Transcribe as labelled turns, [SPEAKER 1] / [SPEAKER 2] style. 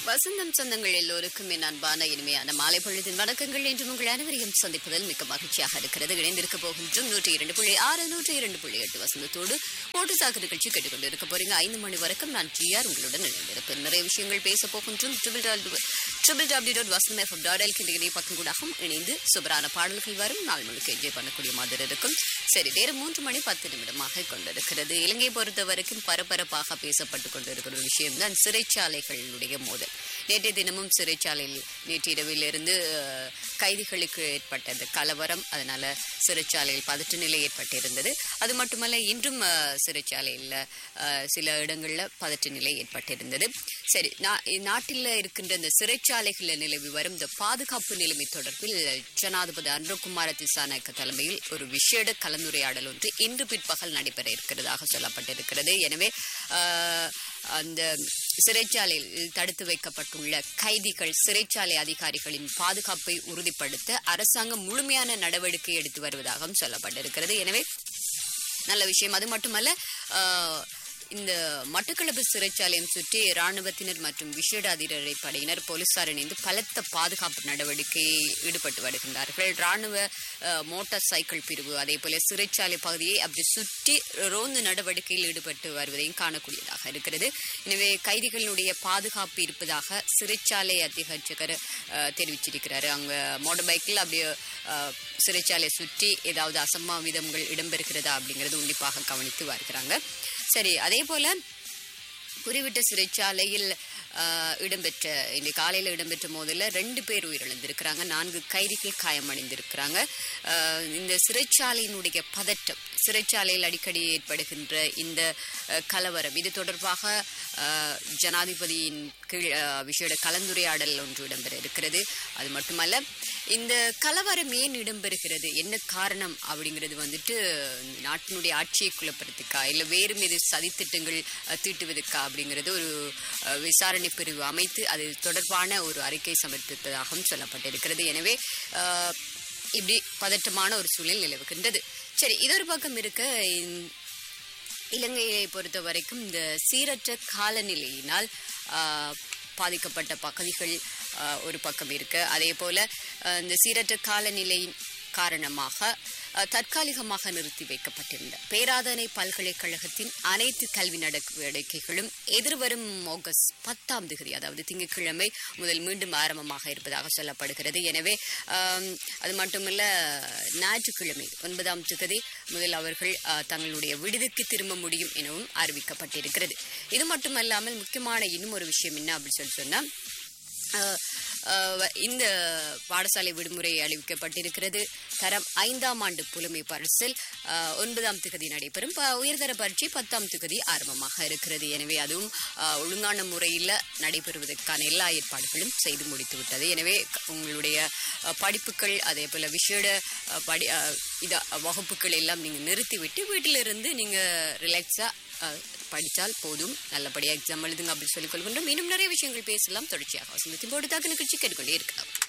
[SPEAKER 1] வசந்தம் சொந்தங்கள் எல்லோருக்கும் என் அன்பான இனிமையான மாலை பொழுதின் வணக்கங்கள் என்று உங்கள் அனைவரையும் சந்திப்பதில் மிக்க மகிழ்ச்சியாக இருக்கிறது இணைந்திருக்க போகின்றோம் நூற்றி இரண்டு புள்ளி ஆறு நூற்றி இரண்டு புள்ளி எட்டு வசந்தத்தோடு ஓட்டு சாக்கு நிகழ்ச்சி கேட்டுக்கொண்டு இருக்க போறீங்க ஐந்து மணி வரைக்கும் நான் ஜிஆர் உங்களுடன் இணைந்திருப்பேன் நிறைய விஷயங்கள் பேச போகின்றோம் triple triple W dot Vasantham FM dot L கிண்டிகிரி பக்கம் கூடாகவும் இணைந்து சுபரான பாடல்கள் வரும் நாள் முழுக்க என்ஜாய் பண்ணக்கூடிய மாதிரி இருக்கும் சரி நேரம் மூன்று மணி பத்து நிமிடமாக கொண்டிருக்கிறது இலங்கை பொறுத்த வரைக்கும் பரபரப்பாக பேசப்பட்டு கொண்டிருக்கிற ஒரு விஷயம்தான் சிறைச்சாலைகளுடைய மோதல் நேற்றைய தினமும் சிறைச்சாலையில் நேற்று இரவிலிருந்து அஹ், கைதிகளுக்கு ஏற்பட்ட அந்த கலவரம் அதனால சிறைச்சாலையில் பதற்ற நிலை ஏற்பட்டிருந்தது அது மட்டுமல்ல இன்றும் அஹ், சிறைச்சாலையில் அஹ், சில இடங்களில் பதற்ற நிலை ஏற்பட்டிருந்தது சரி நா- நாட்டில் இருக்கின்ற இந்த சிறைச்சாலைகளில் நிலவி வரும் இந்த பாதுகாப்பு நிலைமை தொடர்பில் ஜனாதிபதி அன்ரகுமார திசாநாயக்க தலைமையில் ஒரு விசேட கலந்துரையாடல் ஒன்று இன்று பிற்பகல் நடைபெற இருக்கிறதாக சொல்லப்பட்டிருக்கிறது எனவே ஆஹ், அந்த சிறைச்சாலையில் தடுத்து வைக்கப்பட்டுள்ள கைதிகள் சிறைச்சாலை அதிகாரிகளின் பாதுகாப்பை உறுதிப்படுத்த அரசாங்கம் முழுமையான நடவடிக்கை எடுத்து வருவதாகவும் சொல்லப்பட்டிருக்கிறது எனவே நல்ல விஷயம் அது மட்டுமல்ல ஆஹ், இந்த மட்டக்களப்பு சிறைச்சாலையும் சுற்றி இராணுவத்தினர் மற்றும் விசேட அதிரடை படையினர் போலீசார் இணைந்து பலத்த பாதுகாப்பு நடவடிக்கையில் ஈடுபட்டு வருகின்றார்கள் இராணுவ ஆஹ், மோட்டார் சைக்கிள் பிரிவு அதே போல சிறைச்சாலை பகுதியை அப்படி சுற்றி ரோந்து நடவடிக்கையில் ஈடுபட்டு வருவதையும் காணக்கூடியதாக இருக்கிறது எனவே கைதிகளுடைய பாதுகாப்பு இருப்பதாக சிறைச்சாலை அத்தியட்சகர் ஆஹ், தெரிவிச்சிருக்கிறாரு அங்க மோட்டார் பைக்கில் அப்படியே ஆஹ், சிறைச்சாலை சுற்றி ஏதாவது அசம்பாவிதங்கள் இடம்பெறுகிறதா அப்படிங்கிறது உன்னிப்பாக கவனித்து வருகிறாங்க சரி அதே போல குறிவிட்ட சிறைச்சாலையில் ஆஹ், இடம்பெற்ற இந்த காலையில் இடம்பெற்ற மோதலில் ரெண்டு பேர் உயிரிழந்திருக்கிறாங்க நான்கு கைதிகள் காயமடைந்திருக்கிறாங்க ஆஹ், இந்த சிறைச்சாலையினுடைய பதட்டம் சிறைச்சாலையில் அடிக்கடி ஏற்படுகின்ற இந்த ஆஹ், கலவரம் இது தொடர்பாக ஆஹ், ஜனாதிபதியின் கீழ் ஆஹ், விசேட கலந்துரையாடல் ஒன்று இடம்பெற இருக்கிறது அது மட்டுமல்ல இந்த கலவரம் ஏன் இடம்பெறுகிறது என்ன காரணம் அப்படிங்கிறது வந்துட்டு இந்த நாட்டினுடைய ஆட்சியை குழப்பறதுக்கா இல்லை வேறு மீது சதித்திட்டங்கள் அஹ், தீட்டுவதற்கா அப்படிங்கிறது ஒரு அஹ், விசாரணை பிரிவு அமைத்து அது தொடர்பான ஒரு அறிக்கை சமர்ப்பிப்பதாகவும் சொல்லப்பட்டிருக்கிறது எனவே அஹ், இப்படி பதட்டமான ஒரு சூழல் நிலவுகின்றது சரி இதொரு பக்கம் இருக்க இந்த இலங்கையை பொறுத்த வரைக்கும் இந்த சீரற்ற காலநிலையினால் ஆஹ், பாதிக்கப்பட்ட பகுதிகள் ஆஹ், ஒரு பக்கம் இருக்கு அதே போல ஆஹ், இந்த சீரற்ற காலநிலையின் காரணமாக ஆஹ், தற்காலிகமாக நிறுத்தி வைக்கப்பட்டிருந்த பேராதனை பல்கலைக்கழகத்தின் அனைத்து கல்வி நடவடிக்கைகளும் எதிர்வரும் ஆகஸ்ட் பத்தாம் தேதி அதாவது திங்கட்கிழமை முதல் மீண்டும் ஆரம்பமாக இருப்பதாக சொல்லப்படுகிறது எனவே ஆம், அது மட்டுமல்ல ஞாயிற்றுக்கிழமை ஒன்பதாம் தேதி முதல் அவர்கள் ஆஹ், தங்களுடைய விடுதிக்கு திரும்ப முடியும் எனவும் அறிவிக்கப்பட்டிருக்கிறது இது மட்டுமல்லாமல் முக்கியமான இன்னும் ஒரு விஷயம் என்ன அப்படின்னு சொல்லி சொன்னா ஆஹ், ஆஹ், இந்த பாடசாலை விடுமுறை அறிவிக்கப்பட்டிருக்கிறது தரம் ஐந்தாம் ஆண்டு புலமை பரிசில் ஆஹ், ஒன்பதாம் திகதி நடைபெறும் ப- உயர்தர பரீட்சை பத்தாம் திகதி ஆரம்பமாக இருக்கிறது எனவே அதுவும் ஆஹ், ஒழுங்கான முறையில் நடைபெறுவதற்கான எல்லா ஏற்பாடுகளும் செய்து முடித்து விட்டது எனவே க- உங்களுடைய ஆஹ், படிப்புகள் அதே போல விஷேட ஆஹ், படி ஆஹ், இத வகுப்புகள் எல்லாம் நீங்கள் நிறுத்திவிட்டு வீட்டிலிருந்து நீங்கள் ரிலாக்ஸாக படித்தால் போதும் நல்லபடியாக எக்ஸாம் எழுதுங்க அப்படின்னு சொல்லிக் கொள்கின்றோம் இன்னும் நிறைய விஷயங்கள் பேசலாம் தொடர்ச்சியாக வசந்தத்தின் போட்டு தாக்கு நிகழ்ச்சி கேட்டுக்கொண்டே இருக்கலாம்